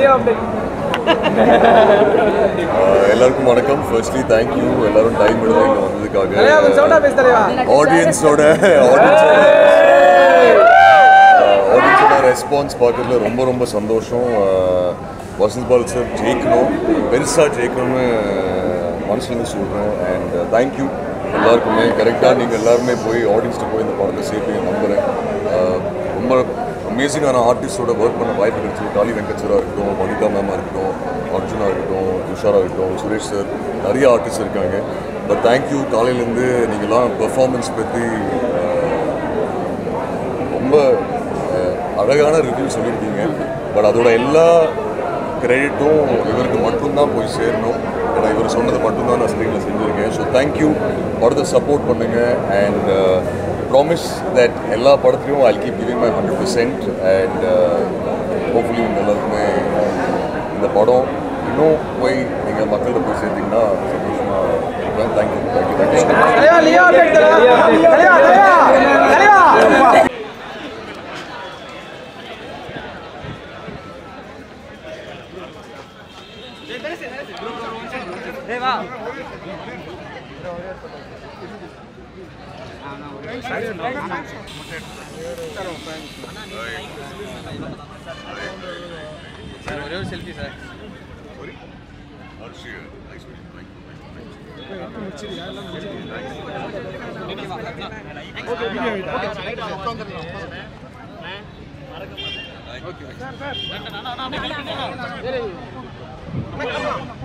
Update ஆஹ் எல்லாருக்கும் வணக்கம் firstly thank you எல்லாரும் டைம் எடுத்து இங்கே தலைவா கொஞ்சம் சவுண்டா வந்ததுக்காக பேசு தலைவா ஆடியன்ஸோட ஆடியன்ஸோட ஆடியன்ஸோட ரெஸ்பான்ஸ் பார்க்கறதுல ரொம்ப ரொம்ப சந்தோஷம் ஆஹ் வசந்த் பால் சார் ஜெயிக்கணும் பெருசாக ஜெயிக்கணும்னு மனசுலேருந்து சொல்கிறேன் அண்ட் தேங்க்யூ எல்லாருக்குமே கரெக்டாக நீங்கள் எல்லாருமே போய் ஆடியன்ஸ்ட்டு போய் இந்த படத்தை சேர்ப்பீங்க நம்புகிறேன் ஆஹ் ரொம்ப அமேசிங்கான ஆர்டிஸ்டோட ஒர்க் பண்ண வாய்ப்பு கிடைச்சது காளி வெங்கட் சாராக இருக்கட்டும் வனிதா மேமாக இருக்கட்டும் அர்ஜுனா இருக்கட்டும் துஷாராக இருக்கட்டும் சுரேஷ் சார் நிறைய ஆர்டிஸ்ட் இருக்காங்க பட் தேங்க்யூ காலையிலேருந்து நீங்கள்லாம் பெர்ஃபார்மன்ஸ் பற்றி ரொம்ப அஹ், அழகான ரிவ்யூ சொல்லியிருக்கீங்க பட் அதோட எல்லா கிரெடிட்டும் இவருக்கு மட்டும்தான் போய் சேரணும் ஏன்னா இவர் சொன்னது மட்டும்தான் நான் ஸ்க்ரீனில் செஞ்சுருக்கேன் ஸோ தேங்க்யூ படத்தை சப்போர்ட் பண்ணுங்கள் அண்ட் ப்ராமிஸ் தட் எல்லா படத்துலையும் I keep giving my hundred percent and hopefully உங்கள் எல்லாருக்குமே இந்த படம் இன்னும் போய் நீங்கள் மக்கள்கிட்ட போய் சேர்த்தீங்கன்னா சந்தோஷமாக இருப்பேன் தேங்க்யூ தேங்க்யூ தேங்க்யூ தலைவா லியோ அப்டேட் தலைவா தலைவா தலைவா தலைவா ஒரே ஒரு செல்ஃபி சார் Thank you.